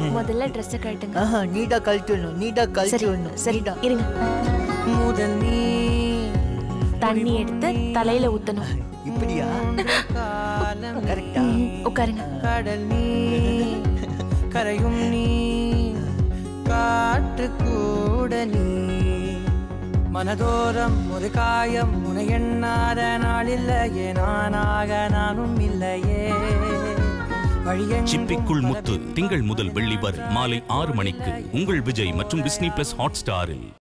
முதல்ல ட்ரெஸ் கழட்டுங்க ஆஹா நீடா கழட்டணும் நீடா சரி கழட்டணும் சரி நீடா இருங்க முதல் நீ தண்ணி எடுத்து தலையில ஊத்தணும் இப்படியா காலம் கரெக்டா ம், உட்காருங்க கடல் நீ கரையும் நீ காற்று கூட நீ மனதோரம் ஒரு காயம் உன எண்ணாத நாளில்லையே நானாக நானும் இல்லையே வழியெங்கும் சிப்பிக்குள் முத்து திங்கள் முதல் வெள்ளி வரை மாலை ஆறு மணிக்கு உங்கள் விஜய் மற்றும் டிஸ்னி பிளஸ் ஹாட் ஸ்டாரில்